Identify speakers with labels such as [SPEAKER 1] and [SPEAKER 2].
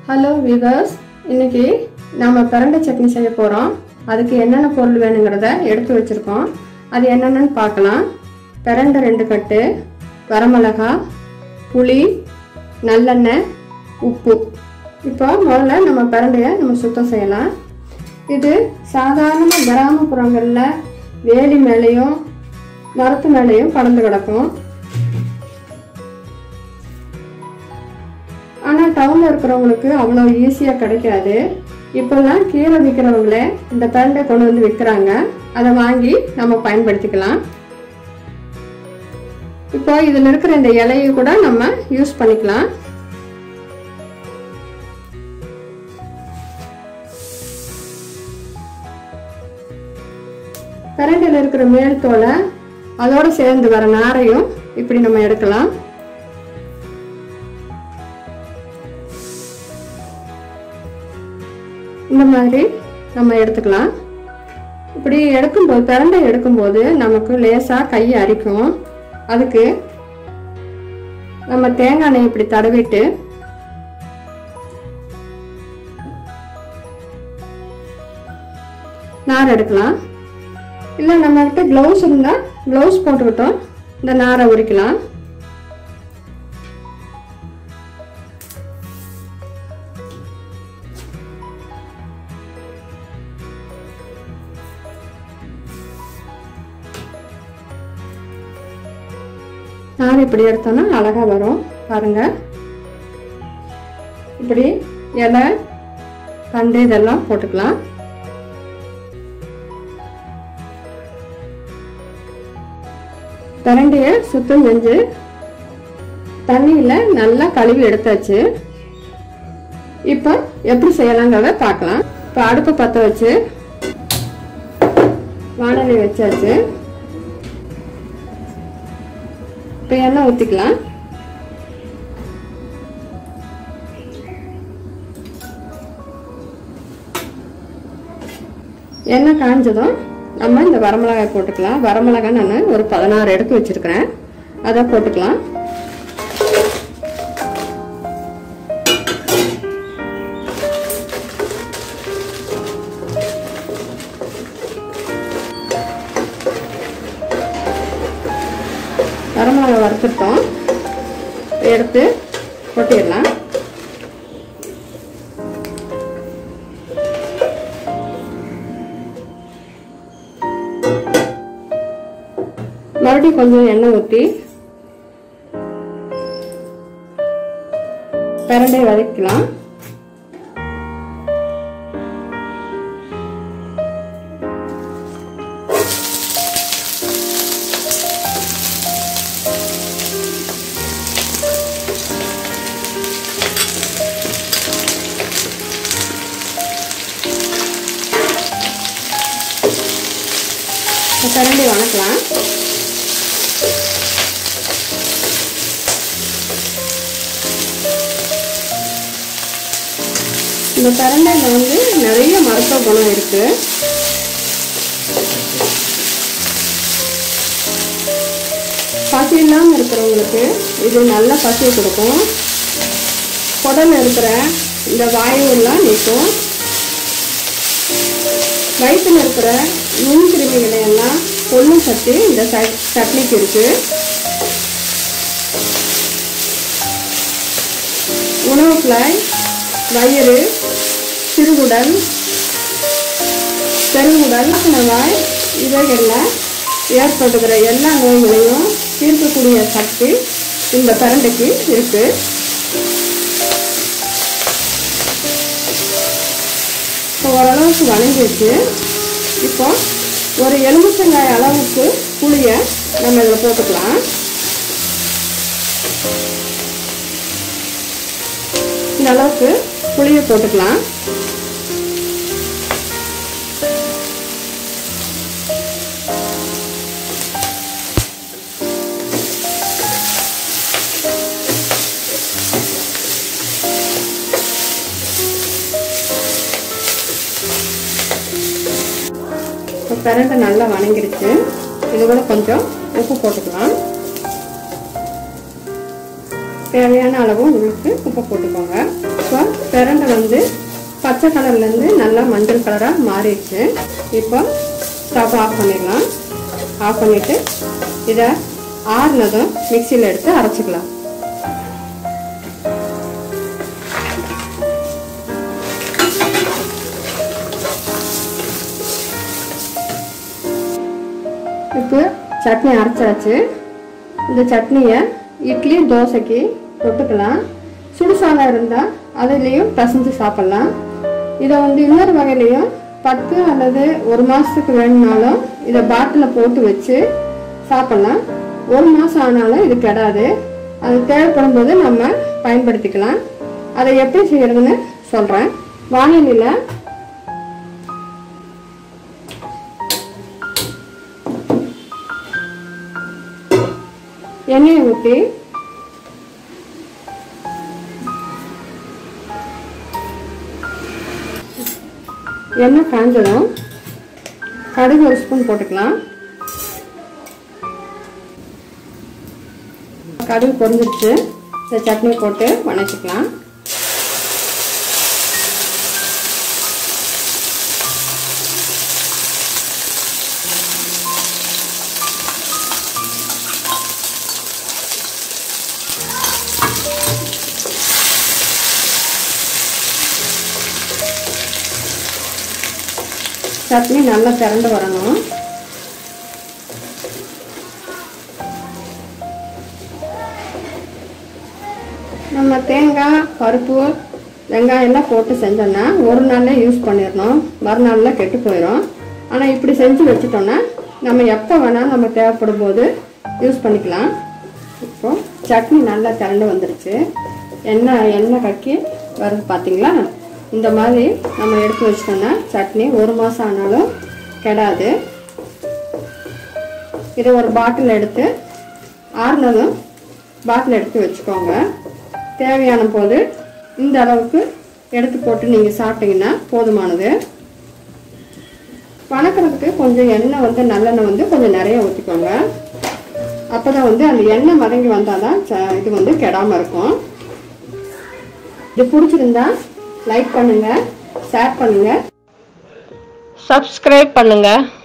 [SPEAKER 1] hello viewers இன்னைக்கு நம்ம பிரண்டை சட்னி செய்ய போகிறோம் அதுக்கு என்னென்ன பொருள் வேணுங்கிறத எடுத்து வச்சுருக்கோம் அது என்னென்னு பார்க்கலாம் பிரண்டை ரெண்டு கட்டு வரமிளகா புளி நல்லெண்ணெய் உப்பு இப்போ முதல்ல நம்ம பிரண்டையை நம்ம சுத்தம் செய்யலாம் இது சாதாரண கிராமப்புறங்களில் வேலி மேலேயும் மரத்து மேலேயும் படர்ந்து கிடக்கும் ஆனால் டவுனில் இருக்கிறவங்களுக்கு அவ்வளோ ஈஸியாக கிடைக்காது இப்போல்லாம் கீழே விற்கிறவங்களே இந்த பிரண்டை கொண்டு வந்து விற்கிறாங்க அதை வாங்கி நம்ம பயன்படுத்திக்கலாம் இப்போ இதில் இருக்கிற இந்த இலையை கூட நம்ம யூஸ் பண்ணிக்கலாம் பிரண்டையில் இருக்கிற மேல் தோலை அதோடு சேர்ந்து வர நாரையும் இப்படி நம்ம எடுக்கலாம் இந்த மாதிரி நம்ம எடுத்துக்கலாம் இப்படி எடுக்கும்போது பிரண்டை எடுக்கும்போது நமக்கு லேசாக கை அரிக்கும் அதுக்கு நம்ம தேங்காய் எண்ணெய் இப்படி தடவிட்டு நார் எடுக்கலாம் இல்லை நம்மக்கிட்ட க்ளவுஸ் இருந்தால் க்ளவுஸ் போட்டுக்கிட்டோம் இந்த நாரை உரிக்கலாம் நார் இப்படி எடுத்தோன்னா அழகாக வரும் பாருங்க இப்படி இலை தண்டு இதெல்லாம் போட்டுக்கலாம் பிரண்டையை சுத்தம் செஞ்சு தண்ணியில் நல்லா கழுவி எடுத்தாச்சு இப்போ எப்படி செய்யலாங்கிறத பார்க்கலாம் இப்போ அடுப்பு பற்ற வச்சு வானொலி வச்சாச்சு இப்போ எண்ணெய் ஊற்றிக்கலாம் எண்ணெய் காஞ்சதும் நம்ம இந்த வரமிளகாய் போட்டுக்கலாம் வரமிளகாய் நான் ஒரு பதினாறு எடுத்து வச்சுருக்கிறேன் அதை போட்டுக்கலாம் வரமிளகா வறுத்துட்டோம் எடுத்து கொட்டிடலாம் மறுபடியும் கொஞ்சம் எண்ணெய் ஊற்றி பிரண்டை வதக்கலாம் பிரண்டை வணக்கலாம் இந்த பிரண்டையில் வந்து நிறைய மருத்துவ குணம் இருக்கு பசி இல்லாமல் இருக்கிறவங்களுக்கு இது நல்ல பசியை கொடுக்கும் குடல் இருக்கிற இந்த வாயுவெல்லாம் நீக்கும் வயிற்றில் இருக்கிற நுண்கிருமிகளை எல்லாம் கொல்லும் சக்தி இந்த சட்னிக்கு இருக்கு உணவு குழாய் வயிறு சிறுகுடல் பெருங்குடல் வாய் இவைகளில் ஏற்படுகிற எல்லா நோய்களையும் தீர்க்கக்கூடிய சக்தி இந்த பிரண்டைக்கு இருக்கு இப்போ ஓரளவுக்கு வணங்கிடுச்சு இப்போ ஒரு எலுமிச்சங்காய் அளவுக்கு புளியை நம்ம இதில் போட்டுக்கலாம் இந்த அளவுக்கு புளியை போட்டுக்கலாம் இப்போ பிரண்டை நல்லா வணங்கிடுச்சு இது கூட கொஞ்சம் உப்பு போட்டுக்கலாம் தேவையான அளவு உங்களுக்கு உப்பு போட்டுக்கோங்க இப்போ பிரண்டை வந்து பச்சை கலர்லேருந்து நல்லா மஞ்சள் கலராக மாறிடுச்சு இப்போ ஸ்டவ் ஆஃப் பண்ணிடலாம் ஆஃப் பண்ணிவிட்டு இதை ஆறுனதும் மிக்சியில் எடுத்து அரைச்சிக்கலாம் இப்போ சட்னி அரைச்சாச்சு இந்த சட்னியை இட்லி தோசைக்கு தொட்டுக்கலாம் சுடுசாதம் இருந்தால் அதுலேயும் பிசைஞ்சு சாப்பிட்லாம் இதை வந்து இன்னொரு வகையிலையும் பத்து அல்லது ஒரு மாதத்துக்கு வேணும்னாலும் இதை பாட்டிலில் போட்டு வச்சு சாப்பிட்லாம் ஒரு மாதம் ஆனாலும் இது கெடாது அது தேவைப்படும் போது நம்ம பயன்படுத்திக்கலாம் அதை எப்படி செய்யறதுன்னு சொல்கிறேன் வானிலையில் எண்ணெயை ஊற்றி எண்ணெய் காஞ்சதும் கடுகு ஒரு ஸ்பூன் போட்டுக்கலாம் கடுகு பொரிஞ்சிருச்சு இந்த சட்னி போட்டு வணச்சிக்கலாம் சட்னி நல்லா திரண்டு வரணும் நம்ம தேங்காய் பருப்பு வெங்காயம் எல்லாம் போட்டு செஞ்சோம்னா ஒரு நாள்ல யூஸ் பண்ணிடணும் மறுநாளில் கெட்டு போயிடும் ஆனால் இப்படி செஞ்சு வச்சுட்டோம்னா நம்ம எப்போ வேணாலும் நம்ம தேவைப்படும் போது யூஸ் பண்ணிக்கலாம் இப்போ சட்னி நல்லா திரண்டு வந்துருச்சு எண்ணெய் எண்ணெய் கக்கி வருது பார்த்தீங்களா இந்த மாதிரி நம்ம எடுத்து வச்சிட்டோம்னா சட்னி ஒரு மாதம் ஆனாலும் கெடாது இதை ஒரு பாட்டில் எடுத்து ஆறுனதும் பாட்டில் எடுத்து வச்சுக்கோங்க தேவையான போது இந்த அளவுக்கு எடுத்து போட்டு நீங்கள் சாப்பிட்டீங்கன்னா போதுமானது வணக்கிறதுக்கு கொஞ்சம் எண்ணெய் வந்து நல்லெண்ணெய் வந்து கொஞ்சம் நிறைய ஊற்றிக்கோங்க அப்போ தான் வந்து அந்த எண்ணெய் மடங்கி வந்தால் தான் ச- இது வந்து கெடாமல் இருக்கும் இது பிடிச்சிருந்தா லைக் பண்ணுங்க ஷேர் பண்ணுங்க
[SPEAKER 2] சப்ஸ்கிரைப் பண்ணுங்கள்